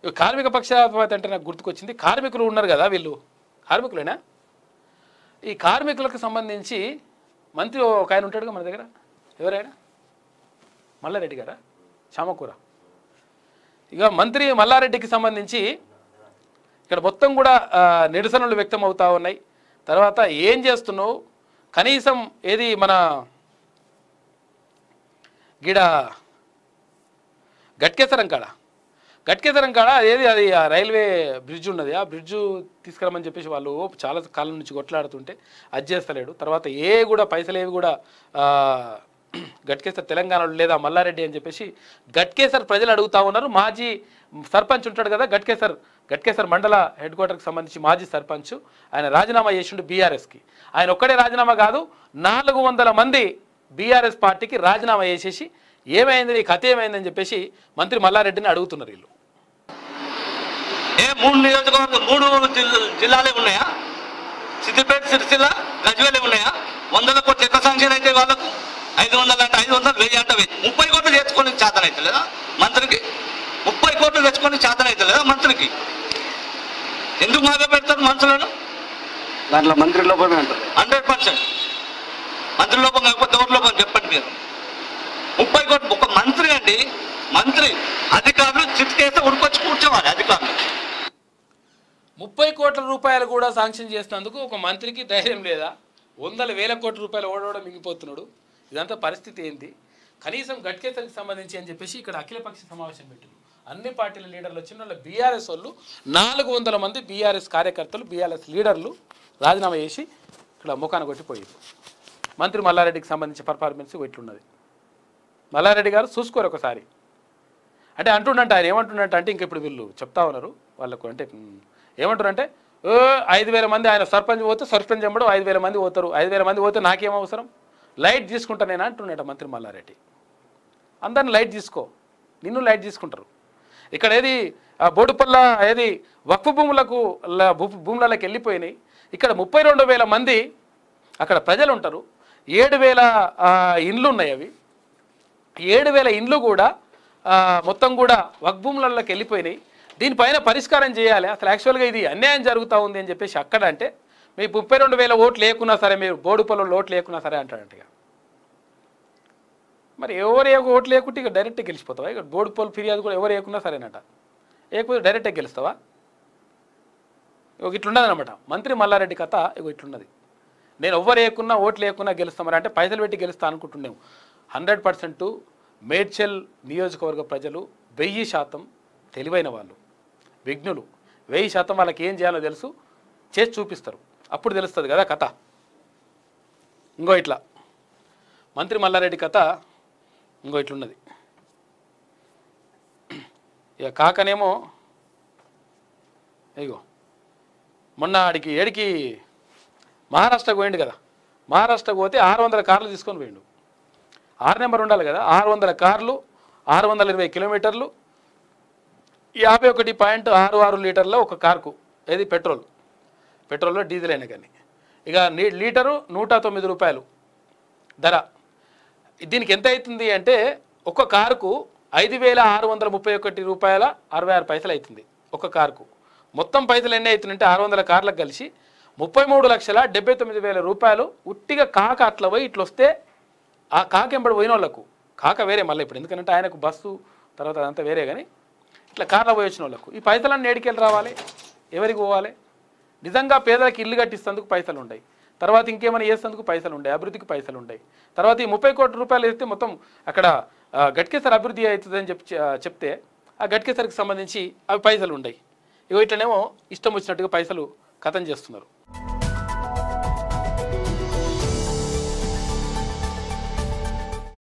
ఇవి కార్మిక పక్షపాత అంటే నాకు గుర్తుకొచ్చింది కార్మికులు ఉన్నారు కదా వీళ్ళు కార్మికులేనా ఈ కార్మికులకు సంబంధించి మంత్రి ఒక ఆయన ఉంటాడుగా మన దగ్గర ఎవరైనా మల్లారెడ్డి గారా చామకూర ఇక మంత్రి మల్లారెడ్డికి సంబంధించి ఇక్కడ మొత్తం కూడా ఆ, నిరసనలు వ్యక్తం అవుతా ఉన్నాయి తర్వాత ఏం చేస్తున్నావు కనీసం ఏది మన గిడ గట్కేసరం కాడ గట్కేసరం కాడ ఏది అది ఆ రైల్వే బ్రిడ్జ్ ఉన్నది ఆ బ్రిడ్జ్ తీసుకురమ్మని చెప్పేసి వాళ్ళు చాలా కాలం నుంచి కొట్లాడుతుంటే అది చేస్తలేడు తర్వాత ఏ కూడా పైసలు ఏవి కూడా ఆ, గట్కేసర్ తెలంగాణలో లేదా మల్లారెడ్డి అని చెప్పేసి గట్కేసర్ ప్రజలు అడుగుతా ఉన్నారు మాజీ సర్పంచ్ ఉంటాడు కదా గట్కేసర్ గట్కేసర్ మండల హెడ్ క్వార్టర్కి సంబంధించి మాజీ సర్పంచ్ ఆయన రాజీనామా చేసిండు బీఆర్ఎస్కి ఆయన ఒక్కడే రాజీనామా కాదు నాలుగు వందల మంది బీఆర్ఎస్ పార్టీకి రాజీనామా చేసేసి ఏమైంది నీ కథ ఏమైందని చెప్పేసి మంత్రి మల్లారెడ్డిని అడుగుతున్నారు వీళ్ళు ఏ మూడు నియోజకవర్గం మూడు జిల్- జిల్లాలే ఉన్నాయా సిద్దిపేట సిరిసిల్ల గజ్వేలే ఉన్నాయా వందల కోట్లు ఎక్కడ శాంక్షన్ అయితే వాళ్ళకు ఐదు వందలు అంటే ఐదు వందలు వెయ్యి అంటే వెయ్యి ముప్పై కోట్లు తెచ్చుకొని చేతన అయితే లేదా మంత్రికి ముప్పై కోట్లు తెచ్చుకొని చేతన అయితే లేదా మంత్రికి ఎందుకు మాగా పెడతారు మనుషులను దాంట్లో మంత్రి లోపమే అంటారు హండ్రెడ్ పర్సెంట్ మంత్రి లోపం కాకపోతే ఎవరి లోపం చెప్పండి మీరు ముప్పై కోట్లు ఒక మంత్రి అండి మంత్రి అధికారులు చిట్కేస్తే ఉడికొచ్చి కూర్చోవాలి అధికారులు ముప్పై కోట్ల రూపాయలు కూడా శాంక్షన్ చేసినందుకు ఒక మంత్రికి ధైర్యం లేదా వందల వేల కోట్ల రూపాయలు ఓడోడ మిగిలిపోతున్నాడు ఇదంతా పరిస్థితి ఏంటి కనీసం గట్కేసరికి సంబంధించి అని చెప్పేసి ఇక్కడ అఖిలపక్ష సమావేశం పెట్టింది అన్ని పార్టీల లీడర్లు వచ్చిన వాళ్ళు బీఆర్ఎస్ వాళ్ళు నాలుగు వందల మంది బీఆర్ఎస్ కార్యకర్తలు బీఆర్ఎస్ లీడర్లు రాజీనామా చేసి ఇక్కడ ముఖాన కొట్టిపోయారు మంత్రి మల్లారెడ్డికి సంబంధించి పర్ఫార్మెన్స్ ఇట్లున్నది మల్లారెడ్డి గారు చూసుకోరు ఒకసారి అంటే అంటుండంట ఆయన ఏమంటుండంట అంటే ఇంక ఇప్పుడు వీళ్ళు చెప్తా ఉన్నారు వాళ్ళకు అంటే ఉమ్, ఏమంటారంటే ఓ ఐదు వేల మంది ఆయన సర్పంచ్ పోతే సర్పంచ్ ఎంబడు ఐదు వేల మంది పోతారు ఐదు వేల మంది పోతే నాకేం అవసరం లైట్ తీసుకుంటా నేను అంటున్నాడు మంత్రి మల్లారెడ్డి అందరిని లైట్ తీసుకో నిన్ను లైట్ తీసుకుంటారు ఇక్కడ ఏది ఆ బోడుపల్ల ఏది వక్ఫ్ భూములకు ల- భూ- భూములలోకి వెళ్ళిపోయినాయి ఇక్కడ ముప్పై రెండు వేల మంది అక్కడ ప్రజలు ఉంటారు ఏడు వేల ఆ, ఇండ్లు ఉన్నాయి అవి ఏడు వేల ఇండ్లు కూడా ఆ, మొత్తం కూడా వగ్భూములలోకి వెళ్ళిపోయినాయి దీనిపైన పరిష్కారం చేయాలి అసలు యాక్చువల్గా ఇది అన్యాయం జరుగుతూ ఉంది అని చెప్పేసి అక్కడ అంటే మీ ముప్పై రెండు వేల ఓట్లు లేకున్నా సరే మీరు బోర్డు పొలంలో ఓట్లు లేకున్నా సరే అంటాడంట ఇక మరి ఎవరు ఏ ఓట్లు లేకుంటే ఇక డైరెక్ట్గా గెలిచిపోతావా ఇక బోర్డు పొలం ఫిర్యాదు కూడా ఎవరు లేకున్నా సరేనట లేకపోతే డైరెక్ట్గా గెలుస్తావా ఇక ఇట్లున్నది అనమాట మంత్రి మల్లారెడ్డి కథ ఇగో ఇట్లున్నది నేను ఎవ్వరు లేకున్నా ఓట్లు లేకున్నా గెలుస్తామని అంటే పైసలు పెట్టి గెలుస్తా అనుకుంటున్నాము హండ్రెడ్ పర్సెంట్ మేడ్చల్ నియోజకవర్గ ప్రజలు వెయ్యి శాతం తెలివైన వాళ్ళు విఘ్నులు వెయ్యి శాతం వాళ్ళకి ఏం చేయాలో తెలుసు చేసి చూపిస్తారు అప్పుడు తెలుస్తుంది కదా కథ ఇంకో ఇట్లా మంత్రి మల్లారెడ్డి కథ ఇంకో ఇట్లున్నది ఇక కాకనేమో ఇగో మొన్న ఆడికి ఏడికి మహారాష్ట్రకు పోయిండు కదా మహారాష్ట్రకు పోతే ఆరు వందల కార్లు తీసుకొని పోయిండు ఆరు నెంబర్ ఉండాలి కదా ఆరు వందల కార్లు ఆరు వందల ఇరవై కిలోమీటర్లు యాభై ఒకటి పాయింట్ ఆరు ఆరు లీటర్ల ఒక కార్కు ఏది పెట్రోల్ పెట్రోల్లో డీజిల్ అయినా కానీ ఇక నీ- లీటరు నూట తొమ్మిది రూపాయలు ధర దీనికి ఎంత అవుతుంది అంటే ఒక కారుకు ఐదు వేల ఆరు వందల ముప్పై ఒకటి రూపాయల అరవై ఆరు పైసలు అవుతుంది ఒక కారుకు మొత్తం పైసలు ఎన్ని అవుతుందంటే ఆరు వందల కార్లకు కలిసి ముప్పై మూడు లక్షల డెబ్బై తొమ్మిది వేల రూపాయలు ఉట్టిగా కాక అట్లా పోయి ఇట్లా వస్తే ఆ కాక ఎంబడి పోయిన వాళ్ళకు కాక వేరే మళ్ళీ ఇప్పుడు ఎందుకంటే ఆయనకు బస్సు తర్వాత అదంతా వేరే కానీ ఇట్లా కార్లో పోయి వచ్చిన వాళ్ళకు ఈ పైసలన్నీ ఏడికెళ్ళి రావాలి ఎవరికి పోవాలి నిజంగా పేదలకు ఇల్లు కట్టిస్తేందుకు పైసలు ఉంటాయి తర్వాత ఇంకేమైనా చేసేందుకు పైసలు ఉంటాయి అభివృద్ధికి పైసలు ఉంటాయి తర్వాత ఈ ముప్పై కోట్ల రూపాయలు వేస్తే మొత్తం అక్కడ ఆ, గట్కేసర్ అభివృద్ధి అవుతుందని చెప్పి ఆ, చెప్తే ఆ గట్కేసరికి సంబంధించి అవి పైసలు ఉంటాయి ఇగో ఇట్లనేమో ఇష్టం వచ్చినట్టుగా పైసలు కథం చేస్తున్నారు